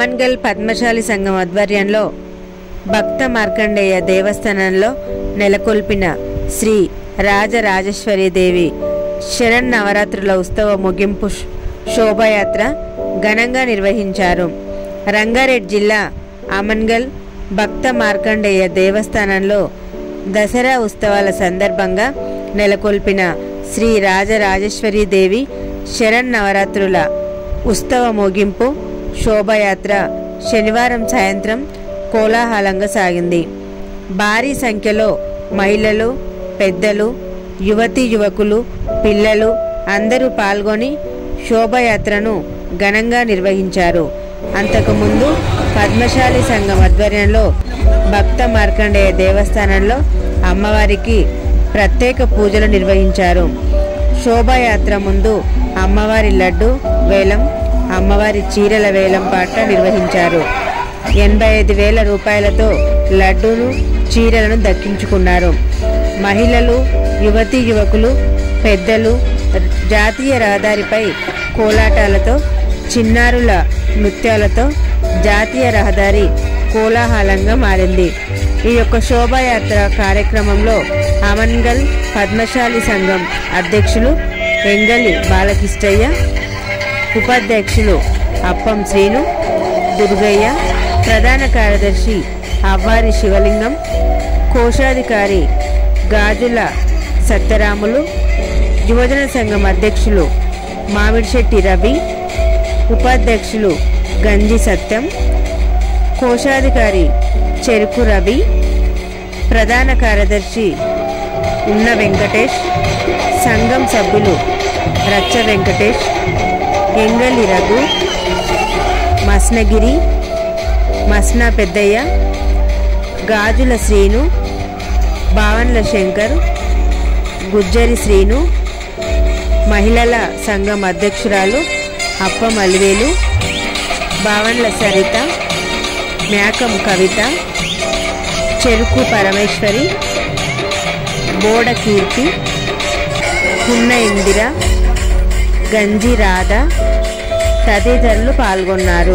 అమన్గల్ పద్మశాలి సంఘం ఆధ్వర్యంలో భక్త మార్కండేయ దేవస్థానంలో నెలకొల్పిన శ్రీ రాజరాజేశ్వరి దేవి శరన్నవరాత్రుల ఉత్సవ ముగింపు శ్- శోభాయాత్ర ఘనంగా నిర్వహించారు రంగారెడ్డి జిల్లా అమన్గల్ భక్త మార్కండేయ దేవస్థానంలో దసరా ఉత్సవాల సందర్భంగా నెలకొల్పిన శ్రీ రాజరాజేశ్వరి దేవి శరన్నవరాత్రుల ఉత్సవ ముగింపు శోభాయాత్ర శనివారం సాయంత్రం కోలాహలంగా సాగింది భారీ సంఖ్యలో మహిళలు పెద్దలు యువతీ యువకులు పిల్లలు అందరూ పాల్గొని శోభయాత్రను ఘనంగా నిర్వహించారు అంతకుముందు పద్మశాలి సంఘం ఆధ్వర్యంలో భక్త మార్కండేయ దేవస్థానంలో అమ్మవారికి ప్రత్యేక పూజలు నిర్వహించారు శోభాయాత్ర ముందు అమ్మవారి లడ్డు వేలం అమ్మవారి చీరల వేలం పాట నిర్వహించారు ఎనభై ఐదు వేల రూపాయలతో లడ్డూను చీరలను దక్కించుకున్నారు మహిళలు యువతీ యువకులు పెద్దలు జాతీయ రహదారిపై కోలాటాలతో చిన్నారుల నృత్యాలతో జాతీయ రహదారి కోలాహలంగా మారింది ఈ యొక్క శోభాయాత్ర కార్యక్రమంలో అమన్గల్ పద్మశాలి సంఘం అధ్యక్షులు ఎంగలి బాలకిష్టయ్య ఉపాధ్యక్షులు అప్పం శ్రీను దుర్గయ్య ప్రధాన కార్యదర్శి అవ్వారి శివలింగం కోశాధికారి గాజుల సత్యరాములు యువజన సంఘం అధ్యక్షులు మామిడిశెట్టి రవి ఉపాధ్యక్షులు గంజి సత్యం కోశాధికారి చెరుకు రవి ప్రధాన కార్యదర్శి ఉన్న వెంకటేష్ సంఘం సభ్యులు రచ్చ వెంకటేష్ ఎంగలి రఘు మస్నగిరి మస్నా పెద్దయ్య గాజుల శ్రీను భావన్ల శంకర్ గుజ్జరి శ్రీను మహిళల సంఘం అధ్యక్షురాలు అప్పం అలివేలు భావన్ల సరిత మేకం కవిత చెరుకు పరమేశ్వరి బోడ కీర్తి పున్న ఇందిర గంజి రాధ తదితరులు పాల్గొన్నారు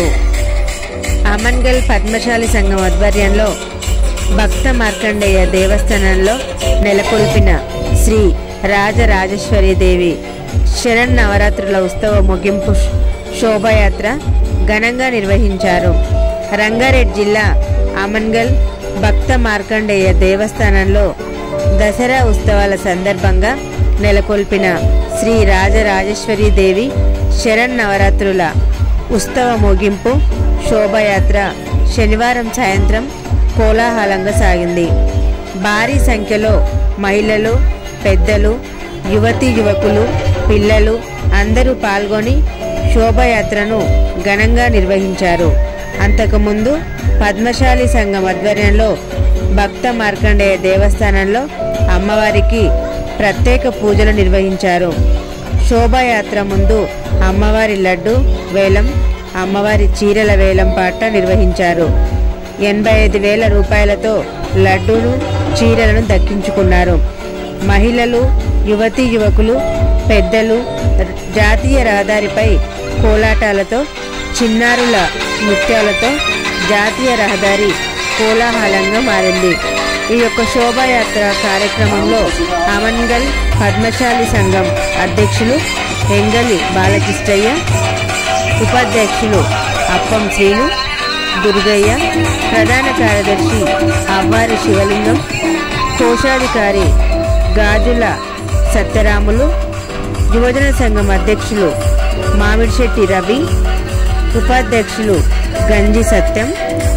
అమన్గల్ పద్మశాలి సంఘం ఆధ్వర్యంలో భక్త మార్కండేయ దేవస్థానంలో నెలకొల్పిన శ్రీ రాజరాజేశ్వరి దేవి శరన్నవరాత్రుల ఉత్సవ ముగింపు శ్- శోభాయాత్ర ఘనంగా నిర్వహించారు రంగారెడ్డి జిల్లా అమన్గల్ భక్త మార్కండేయ దేవస్థానంలో దసరా ఉత్సవాల సందర్భంగా నెలకొల్పిన శ్రీ రాజరాజేశ్వరి దేవి శరన్నవరాత్రుల ఉత్సవ ముగింపు శోభయాత్ర శనివారం సాయంత్రం కోలాహలంగా సాగింది భారీ సంఖ్యలో మహిళలు పెద్దలు యువతీ యువకులు పిల్లలు అందరూ పాల్గొని శోభయాత్రను ఘనంగా నిర్వహించారు అంతకుముందు పద్మశాలి సంఘం ఆధ్వర్యంలో భక్త మార్కండేయ దేవస్థానంలో అమ్మవారికి ప్రత్యేక పూజలు నిర్వహించారు శోభాయాత్ర ముందు అమ్మవారి లడ్డు వేలం అమ్మవారి చీరల వేలం పాట నిర్వహించారు ఎనభై ఐదు వేల రూపాయలతో లడ్డూను చీరలను దక్కించుకున్నారు మహిళలు యువతీ యువకులు పెద్దలు ర- జాతీయ రహదారిపై కోలాటాలతో చిన్నారుల నృత్యాలతో జాతీయ రహదారి కోలాహలంగా మారింది ఈ యొక్క శోభాయాత్ర కార్యక్రమంలో అమన్గల్ పద్మశాలి సంఘం అధ్యక్షులు ఎంగలి బాలకిష్టయ్య ఉపాధ్యక్షులు అప్పం శ్రీను దుర్గయ్య ప్రధాన కార్యదర్శి అవ్వారి శివలింగం కోశాధికారి గాజుల సత్యరాములు యువజన సంఘం అధ్యక్షులు మామిడిశెట్టి రవి ఉపాధ్యక్షులు గంజి సత్యం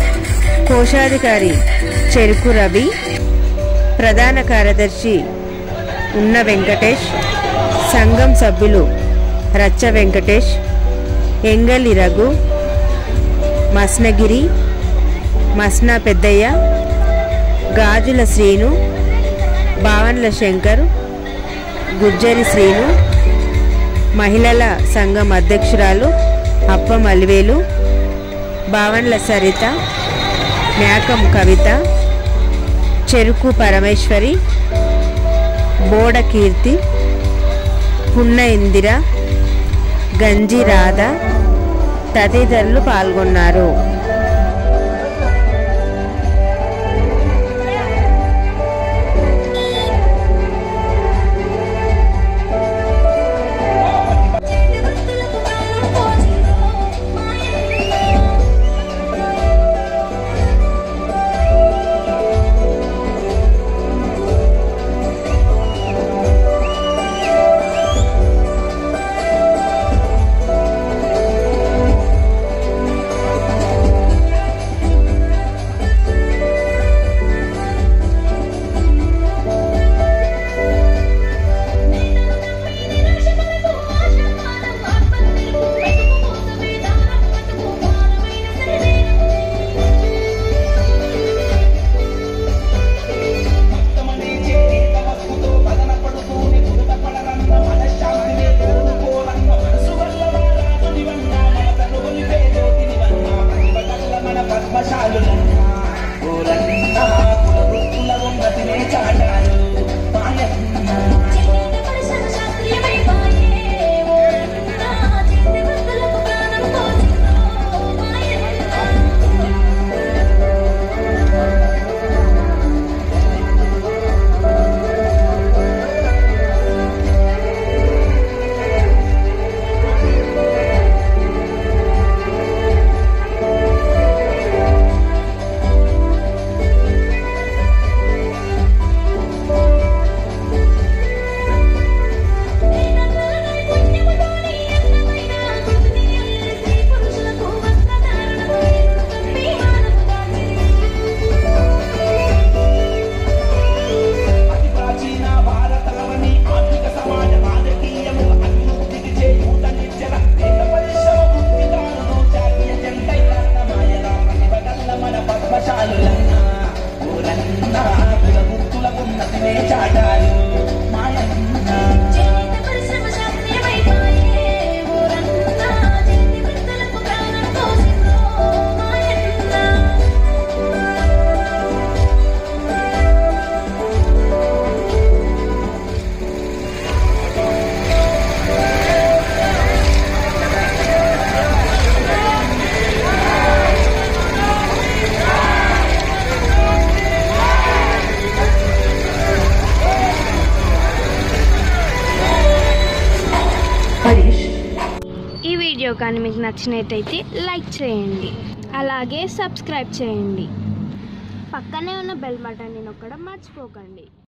కోశాధికారి చెరుకు రవి ప్రధాన కార్యదర్శి ఉన్న వెంకటేష్ సంఘం సభ్యులు రచ్చ వెంకటేష్ ఎంగలి రఘు మస్నగిరి మస్నా పెద్దయ్య గాజుల శ్రీను భావన్ల శంకర్ గుజ్జరి శ్రీను మహిళల సంఘం అధ్యక్షురాలు అప్పం అలివేలు భావన్ల సరిత మేకం కవిత చెరుకు పరమేశ్వరి బోడ కీర్తి పున్న ఇందిర గంజి రాధ తదితరులు పాల్గొన్నారు ఈ వీడియో కానీ మీకు నచ్చినట్టయితే లైక్ చేయండి అలాగే సబ్స్క్రైబ్ చేయండి పక్కనే ఉన్న బెల్ బటన్ని నొక్కడం మర్చిపోకండి